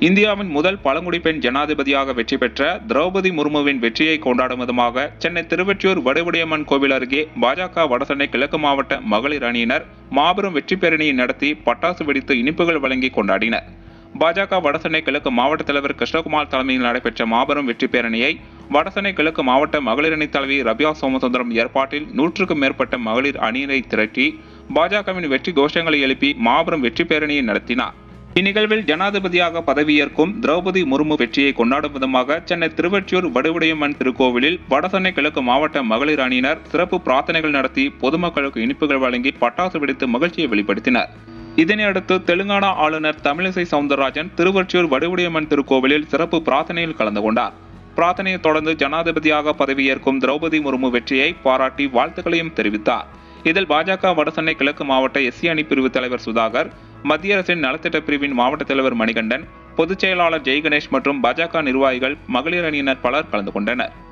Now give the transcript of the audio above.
இந்தியாவின் முதல் பழங்குடி பெண் ஜனாதிபதியாக வெற்றி பெற்ற திரௌபதி முர்முவின் வெற்றியை கொண்டாடும் விதமாக சென்னை திருவொற்றியூர் வடுவடியம்மன் கோவில் அருகே பாஜக வடசென்னை கிழக்கு மாவட்ட மகளிர் அணியினர் மாபெரும் வெற்றி பேரணியை நடத்தி பட்டாசு வெடித்து இனிப்புகள் வழங்கி கொண்டாடினர் பாஜக வடசென்னை கிழக்கு மாவட்ட தலைவர் கிருஷ்ணகுமார் தலைமையில் நடைபெற்ற மாபெரும் வெற்றி பேரணியை வடசென்னை கிழக்கு மாவட்ட மகளிர் அணி தலைவி ரபியா சோமசுந்தரம் ஏற்பாட்டில் நூற்றுக்கும் மேற்பட்ட மகளிர் அணியினை திரட்டி பாஜகவின் வெற்றி கோஷங்களை எழுப்பி மாபெரும் வெற்றி பேரணியை நடத்தினார் இந்நிகழ்வில் ஜனாதிபதியாக பதவியேற்கும் திரௌபதி முர்மு வெற்றியை கொண்டாடும் விதமாக சென்னை திருவொற்றியூர் வடுவுடையம்மன் திருக்கோவிலில் வடசென்னை கிழக்கு மாவட்ட மகளிர் அணியினர் சிறப்பு பிரார்த்தனைகள் நடத்தி பொதுமக்களுக்கு இனிப்புகள் வழங்கி பட்டாசு வெடித்து மகிழ்ச்சியை வெளிப்படுத்தினர் இதனையடுத்து தெலுங்கானா ஆளுநர் தமிழிசை சவுந்தரராஜன் திருவொற்றியூர் வடுவுடையம்மன் திருக்கோவிலில் சிறப்பு பிரார்த்தனையில் கலந்து கொண்டார் பிரார்த்தனையை தொடர்ந்து ஜனாதிபதியாக பதவியேற்கும் திரௌபதி முர்மு வெற்றியை பாராட்டி வாழ்த்துக்களையும் தெரிவித்தார் இதில் பாஜக வடசென்னை கிழக்கு மாவட்ட எஸ்சி அணி பிரிவு தலைவர் சுதாகர் மத்திய அரசின் நலத்திட்ட பிரிவின் மாவட்ட தலைவர் மணிகண்டன் பொதுச் செயலாளர் ஜெய் கணேஷ் மற்றும் பாஜக நிர்வாகிகள் மகளிர் அணியினர் பலர் கலந்து கொண்டனர்